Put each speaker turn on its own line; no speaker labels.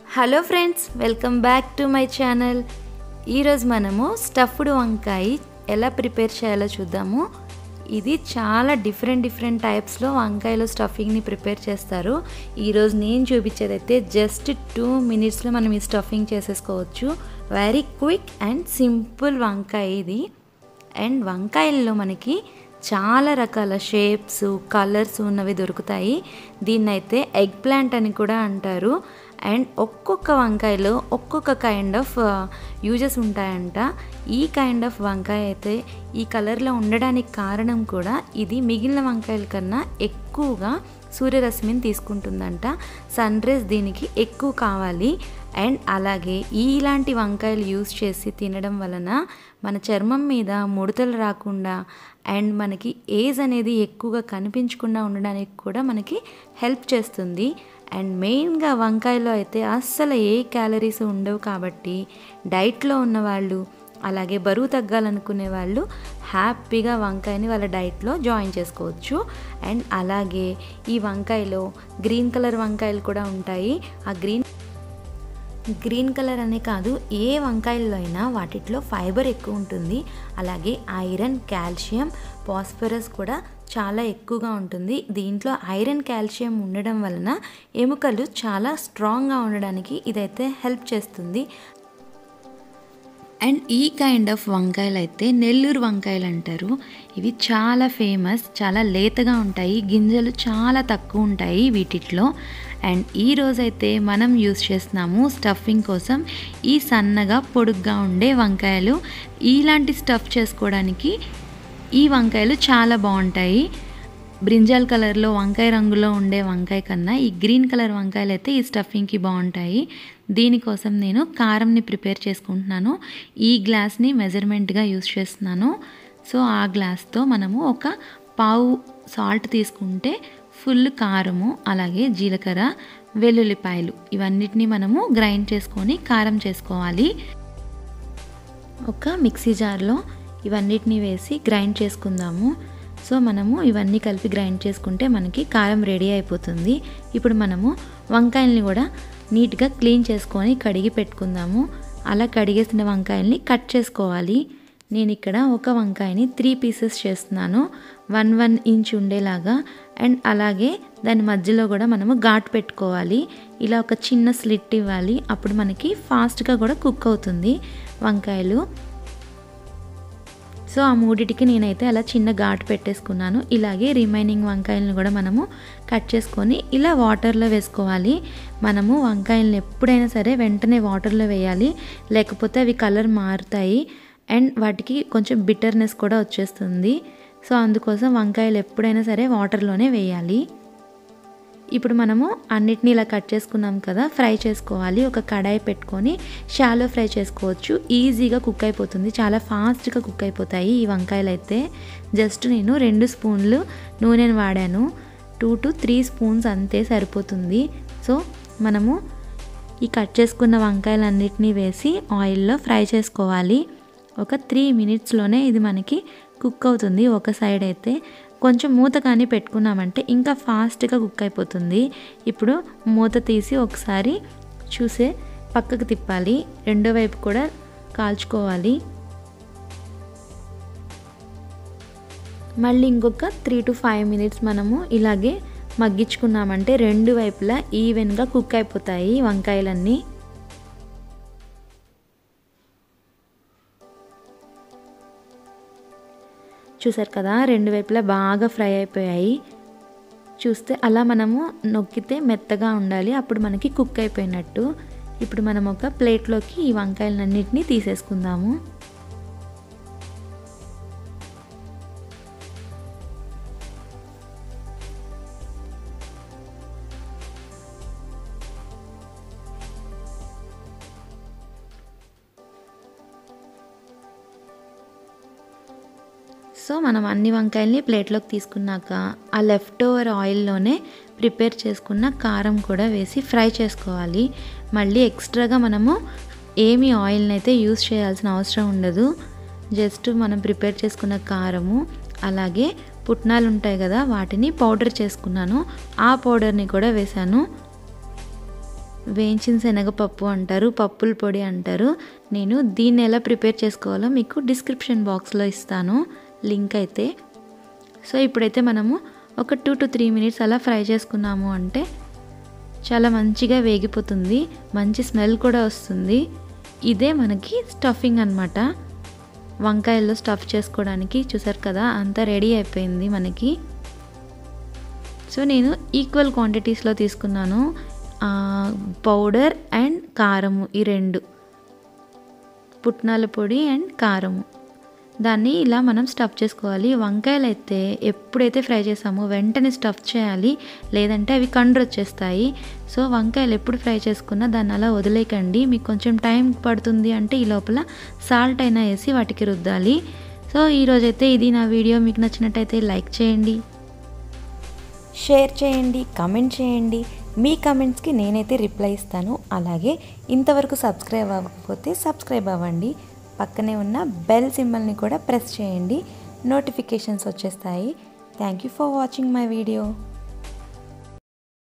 hello friends welcome back to my channel ఈరోజు మనము stuffed వంకాయ ఎలా ప్రిపేర్ చేయాలో చూద్దాము ఇది చాలా డిఫరెంట్ డిఫరెంట్ టైప్స్లో వంకాయలో స్టఫింగ్ని ప్రిపేర్ చేస్తారు ఈరోజు నేను చూపించేది అయితే జస్ట్ టూ మినిట్స్లో మనం ఈ స్టఫింగ్ చేసేసుకోవచ్చు వెరీ క్విక్ అండ్ సింపుల్ వంకాయ ఇది అండ్ వంకాయల్లో మనకి చాలా రకాల షేప్స్ కలర్స్ ఉన్నవి దొరుకుతాయి దీన్నైతే ఎగ్ ప్లాంట్ అని కూడా అంటారు అండ్ ఒక్కొక్క వంకాయలో ఒక్కొక్క కైండ్ ఆఫ్ యూజెస్ ఉంటాయంట ఈ కైండ్ ఆఫ్ వంకాయ అయితే ఈ కలర్లో ఉండడానికి కారణం కూడా ఇది మిగిలిన వంకాయల కన్నా ఎక్కువగా సూర్యరశ్మిని తీసుకుంటుందంట సన్ రేస్ దీనికి ఎక్కువ కావాలి అండ్ అలాగే ఇలాంటి వంకాయలు యూస్ చేసి తినడం వలన మన చర్మం మీద ముడతలు రాకుండా అండ్ మనకి ఏజ్ అనేది ఎక్కువగా కనిపించకుండా ఉండడానికి కూడా మనకి హెల్ప్ చేస్తుంది అండ్ మెయిన్గా వంకాయలో అయితే అస్సలు ఏ క్యాలరీస్ ఉండవు కాబట్టి డైట్లో ఉన్నవాళ్ళు అలాగే బరువు తగ్గాలనుకునే వాళ్ళు హ్యాపీగా వంకాయని వాళ్ళ డైట్లో జాయిన్ చేసుకోవచ్చు అండ్ అలాగే ఈ వంకాయలో గ్రీన్ కలర్ వంకాయలు కూడా ఉంటాయి ఆ గ్రీన్ గ్రీన్ కలర్ అనే కాదు ఏ వంకాయల్లో అయినా వాటిట్లో ఫైబర్ ఎక్కువ ఉంటుంది అలాగే ఐరన్ కాల్షియం పాస్ఫరస్ కూడా చాలా ఎక్కువగా ఉంటుంది దీంట్లో ఐరన్ కాల్షియం ఉండడం వలన ఎముకలు చాలా స్ట్రాంగ్గా ఉండడానికి ఇదైతే హెల్ప్ చేస్తుంది అండ్ ఈ కైండ్ ఆఫ్ వంకాయలు అయితే నెల్లూరు వంకాయలు అంటారు ఇవి చాలా ఫేమస్ చాలా లేతగా ఉంటాయి గింజలు చాలా తక్కువ ఉంటాయి వీటిట్లో అండ్ ఈ రోజైతే మనం యూస్ చేస్తున్నాము స్టఫింగ్ కోసం ఈ సన్నగా పొడుగ్గా ఉండే వంకాయలు ఇలాంటి స్టఫ్ చేసుకోవడానికి ఈ వంకాయలు చాలా బాగుంటాయి బ్రింజాల్ కలర్లో వంకాయ రంగులో ఉండే వంకాయ కన్నా ఈ గ్రీన్ కలర్ వంకాయలు అయితే ఈ స్టఫింగ్కి బాగుంటాయి దీనికోసం నేను కారంని ప్రిపేర్ చేసుకుంటున్నాను ఈ గ్లాస్ని మెజర్మెంట్గా యూస్ చేస్తున్నాను సో ఆ గ్లాస్తో మనము ఒక పావు సాల్ట్ తీసుకుంటే ఫుల్ కారము అలాగే జీలకర్ర వెల్లుల్లిపాయలు ఇవన్నిటిని మనము గ్రైండ్ చేసుకొని కారం చేసుకోవాలి ఒక మిక్సీ జార్లో ఇవన్నిటిని వేసి గ్రైండ్ చేసుకుందాము సో మనము ఇవన్నీ కలిపి గ్రైండ్ చేసుకుంటే మనకి కారం రెడీ అయిపోతుంది ఇప్పుడు మనము వంకాయల్ని కూడా నీట్గా క్లీన్ చేసుకొని కడిగి పెట్టుకుందాము అలా కడిగేసిన వంకాయల్ని కట్ చేసుకోవాలి నేను ఇక్కడ ఒక వంకాయని త్రీ పీసెస్ చేస్తున్నాను వన్ వన్ ఇంచ్ ఉండేలాగా అండ్ అలాగే దాని మధ్యలో కూడా మనము ఘాటు పెట్టుకోవాలి ఇలా ఒక చిన్న స్లిట్ ఇవ్వాలి అప్పుడు మనకి ఫాస్ట్గా కూడా కుక్ అవుతుంది వంకాయలు సో ఆ మూడిటికి నేనైతే అలా చిన్న ఘాటు పెట్టేసుకున్నాను ఇలాగే రిమైనింగ్ వంకాయలను కూడా మనము కట్ చేసుకొని ఇలా వాటర్లో వేసుకోవాలి మనము వంకాయలను ఎప్పుడైనా సరే వెంటనే వాటర్లో వేయాలి లేకపోతే అవి కలర్ మారుతాయి అండ్ వాటికి కొంచెం బిటర్నెస్ కూడా వచ్చేస్తుంది సో అందుకోసం వంకాయలు ఎప్పుడైనా సరే వాటర్లోనే వేయాలి ఇప్పుడు మనము అన్నిటిని ఇలా కట్ చేసుకున్నాం కదా ఫ్రై చేసుకోవాలి ఒక కడాయి పెట్టుకొని షాలో ఫ్రై చేసుకోవచ్చు ఈజీగా కుక్ అయిపోతుంది చాలా ఫాస్ట్గా కుక్ అయిపోతాయి ఈ వంకాయలు అయితే జస్ట్ నేను రెండు స్పూన్లు నూనెను వాడాను టూ టు త్రీ స్పూన్స్ అంతే సరిపోతుంది సో మనము ఈ కట్ చేసుకున్న వంకాయలన్నిటినీ వేసి ఆయిల్లో ఫ్రై చేసుకోవాలి ఒక త్రీ మినిట్స్లోనే ఇది మనకి కుక్ అవుతుంది ఒక సైడ్ అయితే కొంచెం మూత కానీ పెట్టుకున్నామంటే ఇంకా ఫాస్ట్గా కుక్ అయిపోతుంది ఇప్పుడు మూత తీసి ఒకసారి చూసే పక్కకు తిప్పాలి రెండో వైపు కూడా కాల్చుకోవాలి మళ్ళీ ఇంకొక త్రీ టు ఫైవ్ మినిట్స్ మనము ఇలాగే మగ్గించుకున్నామంటే రెండు వైపులా ఈవెన్గా కుక్ అయిపోతాయి వంకాయలన్నీ చూసారు కదా రెండు వైపులా బాగా ఫ్రై అయిపోయాయి చూస్తే అలా మనము నొక్కితే మెత్తగా ఉండాలి అప్పుడు మనకి కుక్ అయిపోయినట్టు ఇప్పుడు మనం ఒక ప్లేట్లోకి ఈ వంకాయలన్నింటినీ తీసేసుకుందాము సో మనం అన్ని వంకాయల్ని ప్లేట్లోకి తీసుకున్నాక ఆ లెఫ్ట్ ఓవర్ ఆయిల్లోనే ప్రిపేర్ చేసుకున్న కారం కూడా వేసి ఫ్రై చేసుకోవాలి మళ్ళీ ఎక్స్ట్రాగా మనము ఏమి ఆయిల్ని అయితే యూస్ చేయాల్సిన అవసరం ఉండదు జస్ట్ మనం ప్రిపేర్ చేసుకున్న కారము అలాగే పుట్నాలు ఉంటాయి కదా వాటిని పౌడర్ చేసుకున్నాను ఆ పౌడర్ని కూడా వేశాను వేయించిన శనగపప్పు అంటారు పప్పుల పొడి అంటారు నేను దీన్ని ఎలా ప్రిపేర్ చేసుకోవాలో మీకు డిస్క్రిప్షన్ బాక్స్లో ఇస్తాను లింక్ అయితే సో ఇప్పుడైతే మనము ఒక టూ టు త్రీ మినిట్స్ అలా ఫ్రై చేసుకున్నాము అంటే చాలా మంచిగా వేగిపోతుంది మంచి స్మెల్ కూడా వస్తుంది ఇదే మనకి స్టఫింగ్ అనమాట వంకాయల్లో స్టఫ్ చేసుకోవడానికి చూసారు కదా అంతా రెడీ అయిపోయింది మనకి సో నేను ఈక్వల్ క్వాంటిటీస్లో తీసుకున్నాను పౌడర్ అండ్ కారము ఈ రెండు పుట్నాల పొడి అండ్ కారము దాన్ని ఇలా మనం స్టఫ్ చేసుకోవాలి వంకాయలు అయితే ఎప్పుడైతే ఫ్రై చేసామో వెంటనే స్టఫ్ చేయాలి లేదంటే అవి కండ్రు వచ్చేస్తాయి సో వంకాయలు ఎప్పుడు ఫ్రై చేసుకున్నా దాన్ని అలా వదిలేకండి మీకు కొంచెం టైం పడుతుంది అంటే ఈ లోపల సాల్ట్ అయినా వేసి వాటికి రుద్దాలి సో ఈరోజైతే ఇది నా వీడియో మీకు నచ్చినట్టయితే లైక్ చేయండి
షేర్ చేయండి కమెంట్ చేయండి మీ కమెంట్స్కి నేనైతే రిప్లై ఇస్తాను అలాగే ఇంతవరకు సబ్స్క్రైబ్ అవ్వకపోతే సబ్స్క్రైబ్ అవ్వండి పక్కనే ఉన్న బెల్ సింబల్ని కూడా ప్రెస్ చేయండి నోటిఫికేషన్స్ వచ్చేస్తాయి thank you for watching my video